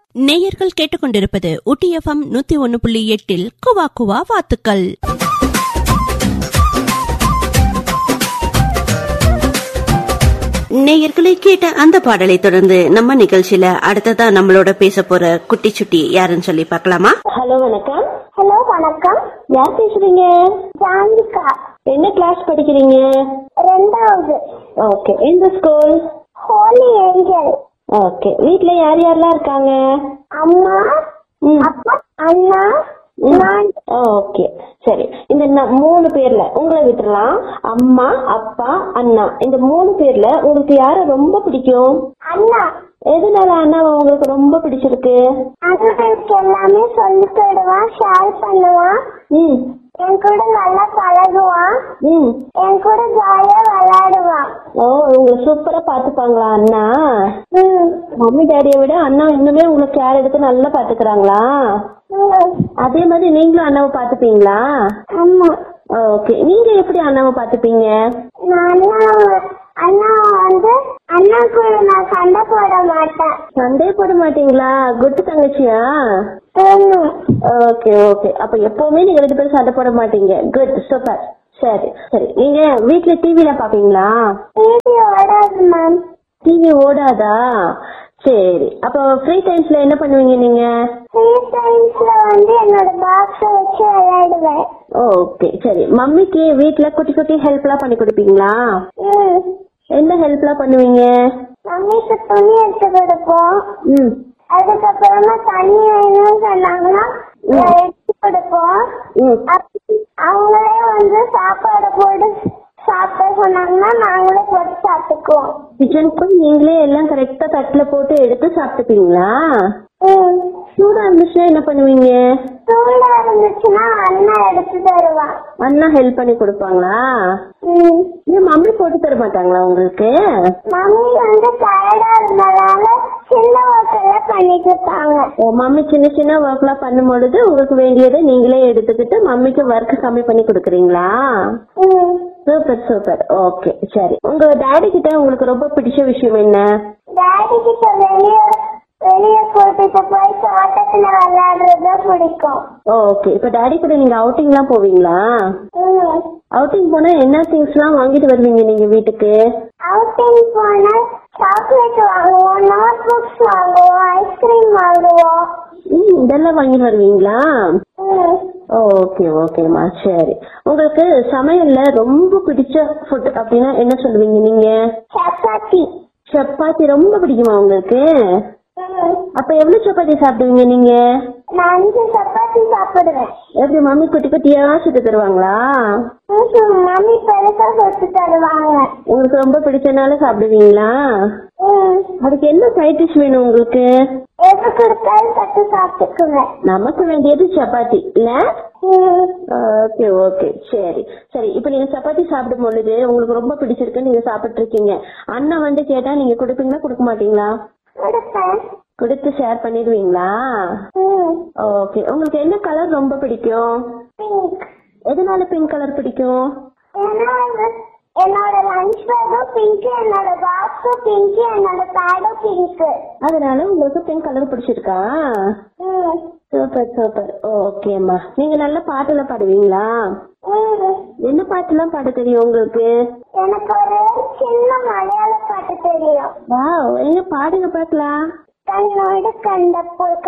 நேயர்கள் கேட்டுக்கொண்டிருப்பது ஊட்டி எஃப்எம் நூத்தி ஒன்னு புள்ளி எட்டில் குவா குவா வாத்துக்கள் நேயர்களை கேட்ட அந்த பாடலை தொடர்ந்து நம்ம நிகழ்ச்சியில அடுத்ததா நம்மளோட பேச போற குட்டி சுட்டி யாருன்னு சொல்லி பார்க்கலாமா ஹலோ வணக்கம் ஹலோ வணக்கம் யார் பேசுறீங்க ஜானிகா என்ன கிளாஸ் படிக்கிறீங்க ரெண்டாவது ஓகே எந்த ஸ்கூல் ஹோலி ஏஞ்சல் ஓகே வீட்ல யார் யாரெல்லாம் இருக்காங்க அம்மா ம். அப்பா அண்ணா நான் ஓகே சரி இந்த ந- மூணு பேர்ல உங்களை விட்டுறலாம் அம்மா அப்பா அண்ணா இந்த மூணு பேர்ல உங்களுக்கு யார ரொம்ப பிடிக்கும் அண்ணா எதனால அண்ணாவை உங்களுக்கு ரொம்ப பிடிச்சிருக்கு அண்ணா எனக்கு எல்லாமே சொல்லி தருவான் ஷேர் பண்ணுவான் ம் என் கூட நல்லா பழகுவான் ம் என் கூட ஜாலியா விளையாடுவான் ஓ உங்களை சூப்பரா பாத்துப்பாங்களா அண்ணா ம், மம்மி டாடியை விட அண்ணா இன்னுமே உங்களை கேர் எடுத்து நல்லா பாத்துக்கிறாங்களா ம். அதே மாதிரி நீங்களும் அண்ணாவை பாத்துப்பீங்களா ஆமா ஓகே நீங்க எப்படி அண்ணாவை பாத்துப்பீங்க நான் அண்ணா அண்ணா வந்து அண்ணா கூட நான் சண்டை போட மாட்டேன் சண்டே போட மாட்டீங்களா குட்டு தங்கச்சியா ம். ஓகே ஓகே அப்ப எப்பவுமே நீங்க ரெண்டு பேரும் சண்டை போட மாட்டீங்க குட் சூப்பர் சரி சரி நீங்க வீட்ல டிவில பாப்பீங்களா டிவி ஓடாது மேம் டிவி ஓடாதா சரி அப்போ ஃப்ரீ டைம்ஸ்ல என்ன பண்ணுவீங்க நீங்க ஃப்ரீ டைம்ஸ்ல வந்து என்னோட பாக்ஸ வச்சு விளையாடுவேன் ஓகே சரி மம்மிக்கு வீட்ல குட்டி குட்டி ஹெல்ப்லாம் பண்ணி கொடுப்பீங்களா ம். என்ன ஹெல்ப்லாம் பண்ணுவீங்க மம்மிக்கு துணி எடுத்து கொடுப்போம் ம் அதுக்கப்புறமா தண்ணி வேணும்னு சொன்னாங்கன்னா எடுத்து கொடுப்போம் ம் அப்~ அவங்களே வந்து சாப்பாடு போட்டு சாப்பிட சொன்னாங்கன்னா நாங்களே போட்டு சாப்பிட்டுக்குவோம் கிச்சனுக்கு போய் நீங்களே எல்லாம் கரெக்டா தட்டுல போட்டு எடுத்து சாப்பிட்டுப்பீங்களா ம். சூடா இருந்துச்சுன்னா என்ன பண்ணுவீங்க சூடா இருந்துச்சுன்னா அண்ணா எடுத்து தருவான் அண்ணா ஹெல்ப் பண்ணி கொடுப்பாங்களா ம். ஏன் மம்மி போட்டு தர மாட்டாங்களா உங்களுக்கு மம்மி வந்து டயர்டா இருந்ததால சின்ன ஹோட்டல்ல பண்ணி கொடுத்தாங்க ஓ, மம்மி சின்ன சின்ன ஒர்க்லாம் பண்ணும் பொழுது உங்களுக்கு வேண்டியதை நீங்களே எடுத்துக்கிட்டு மம்மிக்கு ஒர்க் கம்மி பண்ணி கொடுக்குறீங்களா ம். சூப்பர் சூப்பர் ஓகே சரி உங்க டாடி கிட்ட உங்களுக்கு ரொம்ப பிடிச்ச விஷயம் என்ன டாடி கிட்ட வெளிய வெளிய கூட்டிட்டு போய் தோட்டத்துல விளையாடுறது பிடிக்கும் ஓகே இப்ப டாடி கூட நீங்க அவுட்டிங்லாம் போவீங்களா ம். அவுட்டிங் போனா என்ன திங்ஸ்லாம் வாங்கிட்டு வருவீங்க நீங்க வீட்டுக்கு அவுட்டிங் போனா சாக்லேட் வாங்குவோம் நோட் புக்ஸ் வாங்குவோம் ஐஸ்கிரீம் வாங்குவோம் ம், இதெல்லாம் வாங்கிட்டு வருவீங்களா ம். ஓகே ஓகேம்மா சரி உங்களுக்கு சமையல்ல ரொம்ப பிடிச்ச ஃபுட் அப்படின்னா என்ன சொல்லுவீங்க நீங்க சப்பாத்தி சப்பாத்தி ரொம்ப பிடிக்குமா உங்களுக்கு ம். அப்ப எவ்வளவு சப்பாத்தி சாப்பிடுவீங்க நீங்க நான் அஞ்சு சப்பாத்தி சாப்பிடுவேன் எப்படி மம்மி குட்டி குட்டியா சுட்டு தருவாங்களா ம், மம்மி பெருசா சொத்து தருவாங்க உங்களுக்கு ரொம்ப பிடிச்சனால சாப்பிடுவீங்களா ம். அதுக்கு என்ன சைட் டிஷ் வேணும் உங்களுக்கு எது கொடுத்தாலும் தட்டு சாப்பிட்டுக்குவேன் நமக்கு வேண்டியது சப்பாத்தி இல்ல ம். ஓகே ஓகே சரி சரி இப்ப நீங்க சப்பாத்தி சாப்பிடும் பொழுது உங்களுக்கு ரொம்ப பிடிச்சிருக்கு நீங்க சாப்பிட்டு இருக்கீங்க அண்ணன் வந்து கேட்டா நீங்க கொடுப்பீங்களா கொடுக்க மாட்டீங்களா கொடுப்பேன் கொடுத்து ஷேர் பண்ணிடுவீங்களா ம். ஓகே உங்களுக்கு என்ன கலர் ரொம்ப பிடிக்கும் பிங்க் எதனால பிங்க் கலர் பிடிக்கும் ஏன்னா வந்து என்னோட லஞ்ச் பேக்கும் பிங்க் என்னோட பாக்ஸும் பிங்க் என்னோட பேடும் பிங்க் அதனால உங்களுக்கு பிங்க் கலர் பிடிச்சிருக்கா சூப்பர் சூப்பர் ஓகேம்மா நீங்க நல்ல பாட்டெல்லாம் பாடுவீங்களா என்ன பாட்டுலாம் பாட தெரியும் உங்களுக்கு எனக்கு ஒரு சின்ன மலையாள பாட்டு தெரியும் வாவ் எங்க பாடுங்க பாக்கலாம் கண்ணோடு கண்ட